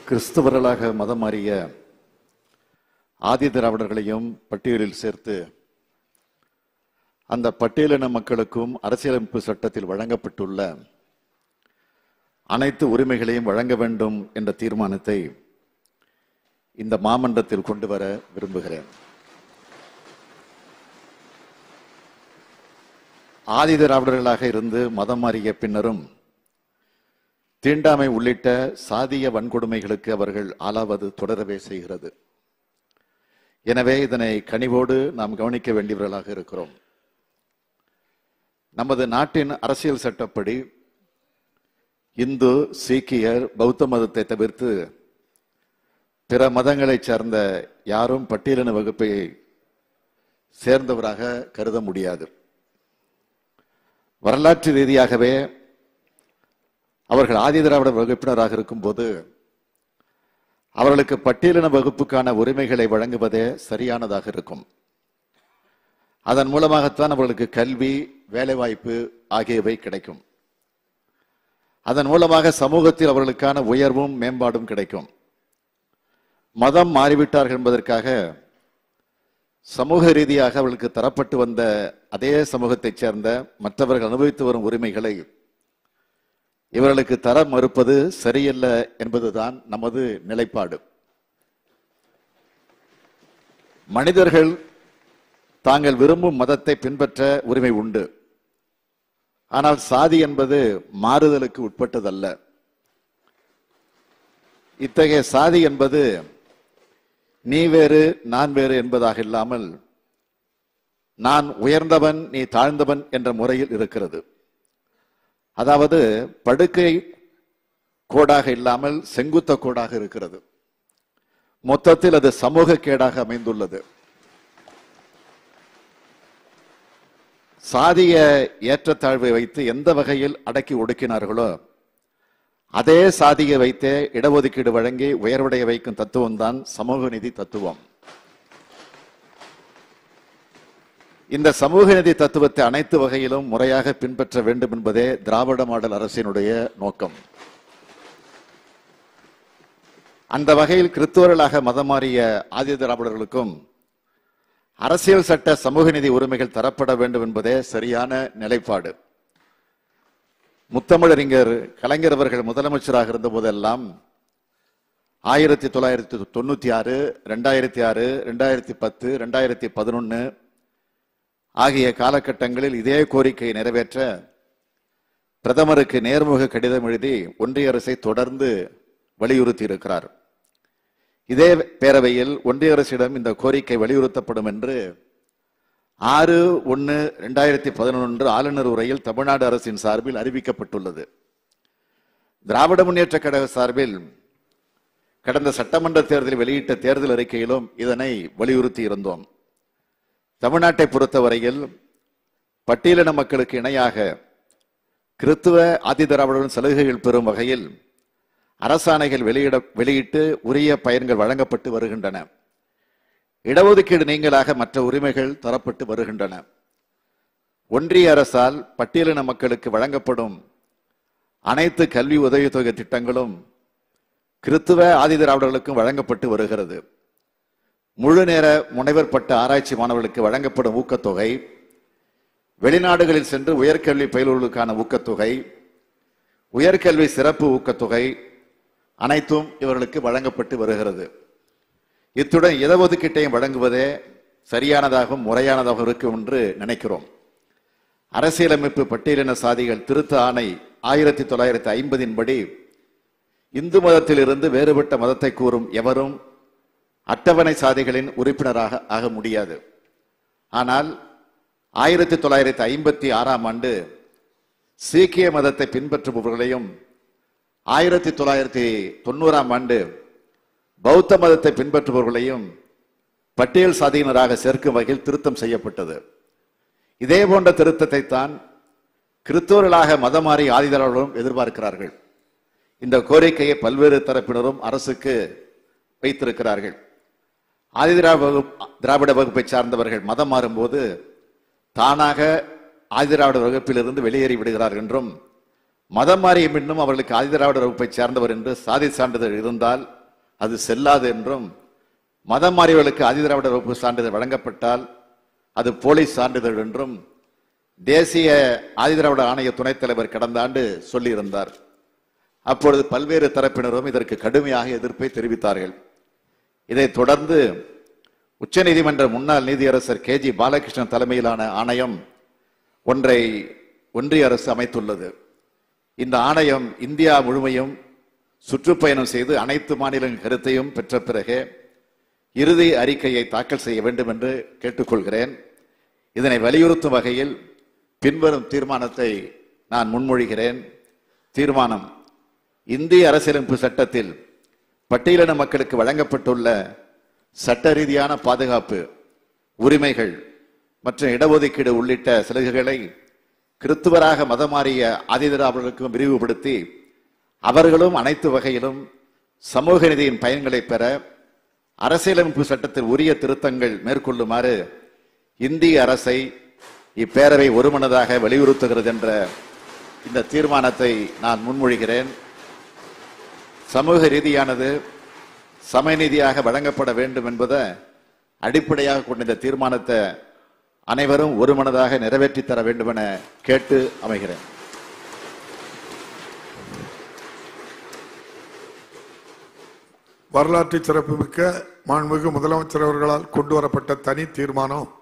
கிறிஸ்தவர்களாக மதம் மாறிய ஆதி திராவிடர்களையும் பட்டியலில் சேர்த்து அந்த பட்டியலின மக்களுக்கும் அரசியலமைப்பு சட்டத்தில் வழங்கப்பட்டுள்ள அனைத்து உரிமைகளையும் வழங்க வேண்டும் என்ற தீர்மானத்தை இந்த மாமன்றத்தில் கொண்டு வர விரும்புகிறேன் ஆதி திராவிடர்களாக இருந்து மதம் மாறிய பின்னரும் தீண்டாமை உள்ளிட்ட சாதிய வன்கொடுமைகளுக்கு அவர்கள் ஆளாவது தொடரவே செய்கிறது எனவே இதனை கனிவோடு நாம் கவனிக்க வேண்டியவர்களாக இருக்கிறோம் நமது நாட்டின் அரசியல் சட்டப்படி இந்து சீக்கியர் பௌத்த மதத்தை தவிர்த்து பிற மதங்களைச் சார்ந்த யாரும் பட்டியலின வகுப்பை சேர்ந்தவராக கருத முடியாது வரலாற்று ரீதியாகவே அவர்கள் ஆதி திராவிட வகுப்பினராக இருக்கும்போது அவர்களுக்கு பட்டியலின வகுப்புக்கான உரிமைகளை வழங்குவதே சரியானதாக இருக்கும் அதன் மூலமாகத்தான் அவர்களுக்கு கல்வி வேலைவாய்ப்பு ஆகியவை கிடைக்கும் அதன் மூலமாக சமூகத்தில் அவர்களுக்கான உயர்வும் மேம்பாடும் கிடைக்கும் மதம் மாறிவிட்டார்கள் என்பதற்காக சமூக ரீதியாக அவர்களுக்கு தரப்பட்டு வந்த அதே சமூகத்தைச் சேர்ந்த மற்றவர்கள் அனுபவித்து வரும் உரிமைகளை இவர்களுக்கு தர மறுப்பது சரியல்ல என்பதுதான் நமது நிலைப்பாடு மனிதர்கள் தாங்கள் விரும்பும் மதத்தை பின்பற்ற உரிமை உண்டு ஆனால் சாதி என்பது மாறுதலுக்கு உட்பட்டதல்ல இத்தகைய சாதி என்பது நீ வேறு நான் வேறு என்பதாக இல்லாமல் நான் உயர்ந்தவன் நீ தாழ்ந்தவன் என்ற முறையில் இருக்கிறது அதாவது படுக்கை கோடாக இல்லாமல் செங்குத்த கோடாக இருக்கிறது மொத்தத்தில் அது சமூக கேடாக அமைந்துள்ளது சாதிய ஏற்றத்தாழ்வை வைத்து எந்த வகையில் அடக்கி ஒடுக்கினார்களோ அதே சாதியை வைத்தே இடஒதுக்கீடு வழங்கி உயர்வடைய வைக்கும் தத்துவம் தான் சமூக நீதி தத்துவம் இந்த சமூக நீதி தத்துவத்தை அனைத்து வகையிலும் முறையாக பின்பற்ற வேண்டும் என்பதே திராவிட மாடல் அரசினுடைய நோக்கம் அந்த வகையில் கிறிஸ்துவர்களாக மதம் மாறிய ஆதி திராவிடர்களுக்கும் அரசியல் சட்ட சமூக நீதி உரிமைகள் தரப்பட வேண்டும் என்பதே சரியான நிலைப்பாடு முத்தமிழறிஞர் கலைஞர் அவர்கள் முதலமைச்சராக இருந்த போதெல்லாம் ஆயிரத்தி தொள்ளாயிரத்தி தொண்ணூத்தி ஆறு ரெண்டாயிரத்தி ஆறு ரெண்டாயிரத்தி பத்து ரெண்டாயிரத்தி பதினொன்னு ஆகிய காலகட்டங்களில் இதே கோரிக்கையை நிறைவேற்ற பிரதமருக்கு நேர்முக கடிதம் எழுதி ஒன்றிய அரசை தொடர்ந்து வலியுறுத்தி இருக்கிறார் இதே பேரவையில் ஒன்றிய அரசிடம் இந்த கோரிக்கை வலியுறுத்தப்படும் என்று ஆறு ஒன்று ரெண்டாயிரத்தி பதினொன்று ஆளுநர் உரையில் தமிழ்நாடு அரசின் சார்பில் அறிவிக்கப்பட்டுள்ளது திராவிட முன்னேற்ற கழக சார்பில் கடந்த சட்டமன்ற தேர்தலில் வெளியிட்ட தேர்தல் அறிக்கையிலும் இதனை வலியுறுத்தி இருந்தோம் தமிழ்நாட்டை பொறுத்தவரையில் பட்டியலின மக்களுக்கு இணையாக கிறித்துவ ஆதி திராவிடரின் சலுகைகள் பெறும் வகையில் அரசாணைகள் வெளியிட வெளியிட்டு உரிய பயன்கள் வழங்கப்பட்டு வருகின்றன இடஒதுக்கீடு நீங்களாக மற்ற உரிமைகள் தரப்பட்டு வருகின்றன ஒன்றிய அரசால் பட்டியலின மக்களுக்கு வழங்கப்படும் அனைத்து கல்வி உதவித்தொகை திட்டங்களும் கிறித்துவ ஆதி திராவிடர்களுக்கும் வழங்கப்பட்டு வருகிறது முழு நேர முனைவர் பட்ட ஆராய்ச்சி மாணவர்களுக்கு வழங்கப்படும் ஊக்கத்தொகை வெளிநாடுகளில் சென்று உயர்கல்வி பயிலுவர்களுக்கான ஊக்கத்தொகை உயர்கல்வி சிறப்பு ஊக்கத்தொகை அனைத்தும் இவர்களுக்கு வழங்கப்பட்டு வருகிறது இத்துடன் இடஒதுக்கீட்டையும் வழங்குவதே சரியானதாகவும் முறையானதாகவும் இருக்கும் என்று நினைக்கிறோம் அரசியலமைப்பு பட்டியலின சாதிகள் திருத்த ஆணை ஆயிரத்தி தொள்ளாயிரத்தி ஐம்பதின் படி இந்து மதத்தில் இருந்து வேறுபட்ட மதத்தை கூறும் எவரும் அட்டவணை சாதிகளின் உறுப்பினராக ஆக முடியாது ஆனால் ஆயிரத்தி தொள்ளாயிரத்தி ஐம்பத்தி ஆறாம் ஆண்டு சீக்கிய மதத்தை பின்பற்றுபவர்களையும் ஆயிரத்தி தொள்ளாயிரத்தி தொண்ணூறாம் ஆண்டு பௌத்த மதத்தை பின்பற்றுபவர்களையும் பட்டியல் சாதியினராக சேர்க்கும் வகையில் திருத்தம் செய்யப்பட்டது இதே போன்ற திருத்தத்தை தான் கிறிஸ்தவர்களாக மதம் மாறி ஆதிதரர்களும் எதிர்பார்க்கிறார்கள் இந்த கோரிக்கையை பல்வேறு தரப்பினரும் அரசுக்கு வைத்திருக்கிறார்கள் ஆதி திராவிட வகுப்பு திராவிட வகுப்பை சார்ந்தவர்கள் மதம் மாறும்போது தானாக ஆதி திராவிட வகுப்பிலிருந்து வெளியேறி விடுகிறார்கள் என்றும் மதம் மாறிய பின்னும் அவர்களுக்கு ஆதி திராவிட வகுப்பை சேர்ந்தவர் என்று சாதி சான்றிதழ் இருந்தால் அது செல்லாது என்றும் மதம் மாறியவர்களுக்கு ஆதிதிராவிட வகுப்பு சான்றிதழ் வழங்கப்பட்டால் அது போலி சான்றிதழ் என்றும் தேசிய ஆதிதிராவிட ஆணைய துணைத் தலைவர் கடந்த ஆண்டு சொல்லியிருந்தார் அப்பொழுது பல்வேறு தரப்பினரும் இதற்கு கடுமையாக எதிர்ப்பை தெரிவித்தார்கள் இதைத் தொடர்ந்து உச்சநீதிமன்ற முன்னாள் நீதியரசர் கே ஜி பாலகிருஷ்ணன் தலைமையிலான ஆணையம் ஒன்றை ஒன்றிய அரசு அமைத்துள்ளது இந்த ஆணையம் இந்தியா முழுமையும் சுற்றுப்பயணம் செய்து அனைத்து மாநிலங்களின் கருத்தையும் பெற்ற பிறகு இறுதி அறிக்கையை தாக்கல் செய்ய வேண்டும் என்று கேட்டுக்கொள்கிறேன் இதனை வலியுறுத்தும் வகையில் பின்வரும் தீர்மானத்தை நான் முன்மொழிகிறேன் தீர்மானம் இந்திய அரசியலமைப்பு சட்டத்தில் பட்டியலின மக்களுக்கு வழங்கப்பட்டுள்ள சட்ட ரீதியான பாதுகாப்பு உரிமைகள் மற்றும் இடஒதுக்கீடு உள்ளிட்ட சலுகைகளை கிறித்துவராக மதம் மாறிய ஆதிதிராவிடருக்கும் விரிவுபடுத்தி அவர்களும் அனைத்து வகையிலும் சமூக நிதியின் பயன்களை பெற அரசியலமைப்பு சட்டத்தில் உரிய திருத்தங்கள் மேற்கொள்ளுமாறு இந்திய அரசை இப்பேரவை ஒருமனதாக வலியுறுத்துகிறது என்ற இந்த தீர்மானத்தை நான் முன்மொழிகிறேன் சமூக ரீதியானது சமநீதியாக வழங்கப்பட வேண்டும் என்பதை அடிப்படையாக கொண்ட இந்த தீர்மானத்தை அனைவரும் ஒருமனதாக நிறைவேற்றி தர வேண்டும் என கேட்டு அமைகிறேன் வரலாற்று சிறப்புமிக்க மாண்புமிகு முதலமைச்சர் அவர்களால் கொண்டு வரப்பட்ட தனி தீர்மானம்